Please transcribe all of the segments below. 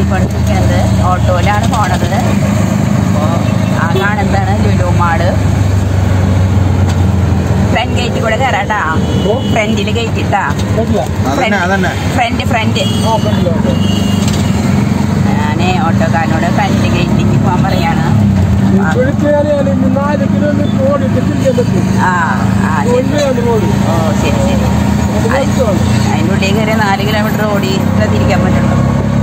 പോയിക്കൊണ്ടിരിക്കുന്നത് ഓട്ടോയിലാണ് പോണത് അപ്പോൾ ആ കാണുന്നതാണ് ലുലു മാള് ഫ്രണ്ട് ഗേറ്റിൽ കൂടെ കയറാട്ടാ ഫ്രണ്ടിൽ ഗേറ്റ് ഇട്ടാ അതന്നെ അതന്നെ ഫ്രണ്ട് ഫ്രണ്ട് ഞാനേ ഓട്ടോക്കാരനോട് ഫ്രണ്ട് ഗേറ്റിലേക്ക് പോകാൻ പറയാണ് ആ, നാല് കിലോമീറ്റർ ഓടിയിട്ട് തിരികെ പറ്റും ആ ആ ശരി കൊണ്ടുപോയാണ് റോഡ് ഓ ശരി ശരി അതിൻ്റെ ഉള്ളിൽ കയറി നാല് കിലോമീറ്റർ ഓടി ഇത്ര തിരിക്കാൻ പറ്റുള്ളൂ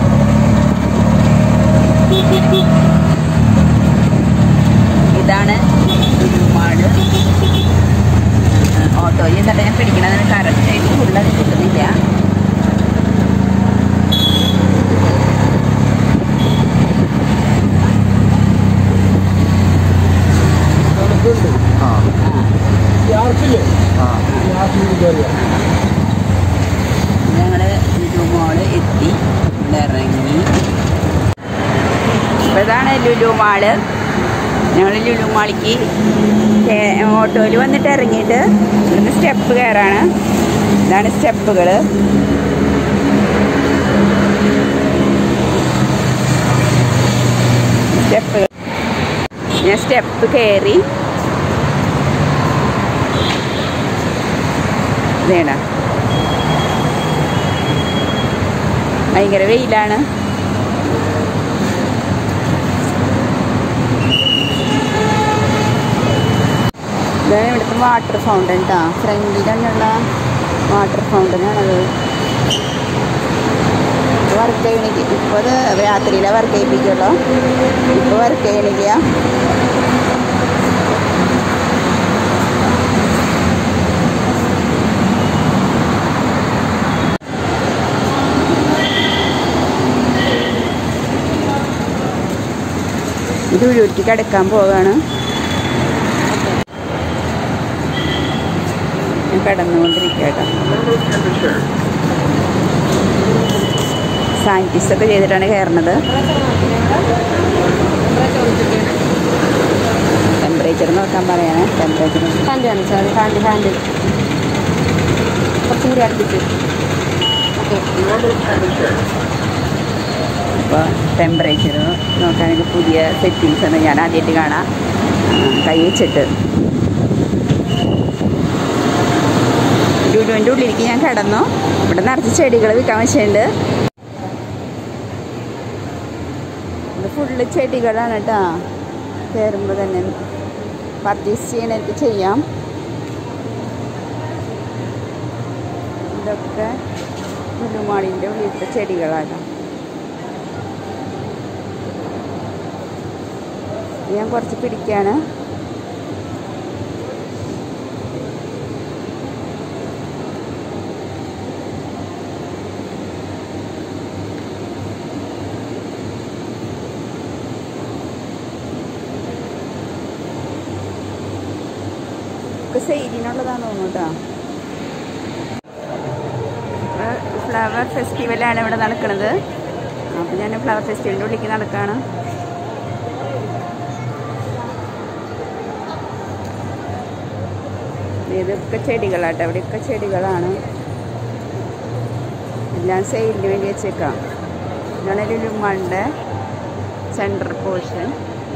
ഇതാണ് ലുലുമാള് ഓട്ടോയിൽ എന്നിട്ട് ഞാൻ പിടിക്കണതിന് കറക്റ്റായിട്ട് ഫുള്ളത് കിട്ടുന്നില്ല നമുക്കുണ്ട് ആ ഗ്യാസില്ലേ ആ ഗ്യാസിൽ കയറിയ ഞങ്ങള് ലുലുമാള് എത്തി ഇവിടെ ഇറങ്ങി അപ്പൊ ഇതാണ് ലുലു മാള് ഞങ്ങൾ ലുലു മാളിക്ക് ഓട്ടോയിൽ വന്നിട്ട് ഇറങ്ങിയിട്ട് ഇവിടുന്ന് സ്റ്റെപ്പ് കയറാണ് ഇതാണ് സ്റ്റെപ്പുകൾ സ്റ്റെപ്പ് ഞാൻ സ്റ്റെപ്പ് കയറി വേണ്ട ഭയങ്കര വെയിലാണ് ഇതാണ് ഇവിടുത്തെ വാട്ടർ ഫൗണ്ടൻ കേട്ടോ ഫ്രണ്ടിൽ തന്നെയുള്ള വാട്ടർ ഫൗണ്ടനാണത് വർക്ക് ചെയ്യണില്ല ഇപ്പോൾ അത് രാത്രിയിലെ വർക്ക് ചെയ്യിപ്പിക്കുള്ളൂ ഇപ്പോൾ വർക്ക് ചെയ്യണില്ല ഇത് ഉരുട്ടിക്ക് അടുക്കാൻ പോവാണ് ഞാൻ കിടന്നുകൊണ്ടിരിക്കട്ടോ സാനിറ്റൈസ് ഒക്കെ ചെയ്തിട്ടാണ് കയറുന്നത് ടെമ്പറേച്ചർ നോക്കാൻ പറയണേ ടെമ്പറേച്ചർ ഹാൻഡ് കാണിച്ചാൽ ഹാൻഡ് ഹാൻഡ് കുറച്ചും കൂടി അടുപ്പിച്ച് ഓക്കെ അപ്പോൾ ടെമ്പറേച്ചർ നോക്കാനൊക്കെ പുതിയ സെറ്റിങ്സ് ആണ് ഞാൻ ആദ്യമായിട്ട് കാണാം ആ, കൈ വെച്ചിട്ട് ലുലുവിൻ്റെ ഉള്ളിലേക്ക് ഞാൻ കിടന്നു ഇവിടെ നിറച്ച് ചെടികൾ വിൽക്കാൻ വെച്ചിട്ടുണ്ട് ഇത് ഫുള്ള് ചെടികളാണ് കേട്ടോ കയറുമ്പോൾ തന്നെ പർച്ചേസ് ചെയ്യണവർക്ക് ചെയ്യാം ഇതൊക്കെ ലുലുമാളിൻ്റെ ഉള്ളിലത്തെ ചെടികളാണ് ഞാൻ കുറച്ച് പിടിക്കാണ് ഒക്കെ സെയിലിനുള്ളതാന്ന് തോന്നുന്നു കേട്ടോ ഫ്ലവർ ഫെസ്റ്റിവലാണ് ഇവിടെ നടക്കുന്നത് അപ്പം ഞാൻ ഫ്ലവർ ഫെസ്റ്റിവലിൻ്റെ ഉള്ളിലേക്ക് നടക്കുകയാണ് ഇതൊക്കെ ചെടികളാട്ടോ അവിടെയൊക്കെ ചെടികളാണ് എല്ലാം സെയിലിന് വേണ്ടി വെച്ചേക്കാം ഇതാണ് ലുലുമാളിൻ്റെ സെൻട്രൽ പോർഷൻ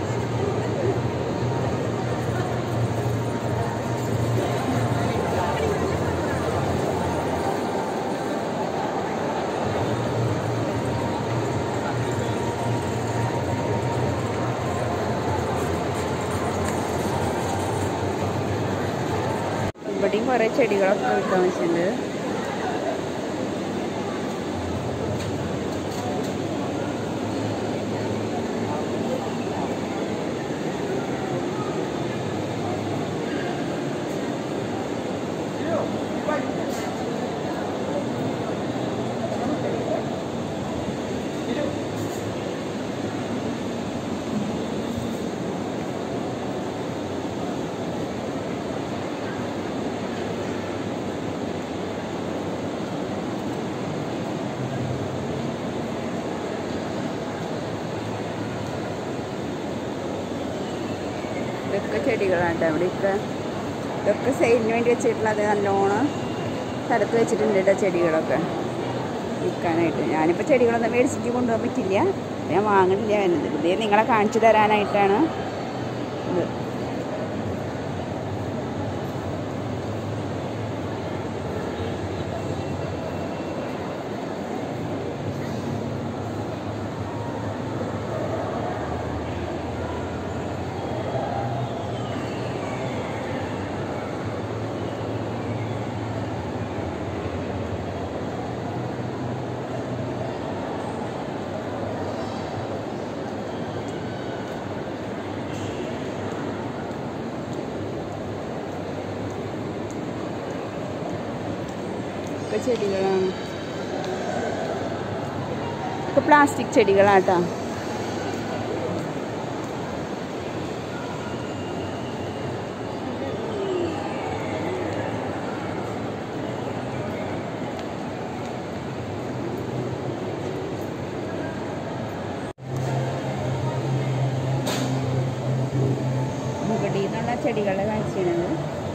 ഇവിടെയും കുറേ ചെടികളൊക്കെ വിൽക്കാൻ വെച്ചിട്ടുണ്ട് ഇതൊക്കെ ചെടികളാണ് കേട്ടോ ഇവിടെയൊക്കെ ഇതൊക്കെ സെയിലിന് വേണ്ടി വെച്ചിട്ടുള്ളത് നല്ലോണം സ്ഥലത്ത് വെച്ചിട്ടുണ്ട് കേട്ടോ ചെടികളൊക്കെ വിൽക്കാനായിട്ട് ഞാനിപ്പോൾ ചെടികളൊന്നും മേടിച്ചിട്ട് കൊണ്ടുപോകാൻ പറ്റില്ല ഞാൻ വാങ്ങണില്ല വരുന്നത് ഇതേ നിങ്ങളെ കാണിച്ചു തരാനായിട്ടാണ് ഇത് ഒക്കെ ചെടികളാണ് ഒക്കെ പ്ലാസ്റ്റിക് ചെടികളാട്ടോ മുകളിൽ നിന്നുള്ള ചെടികളുടെ കാഴ്ചയാണത്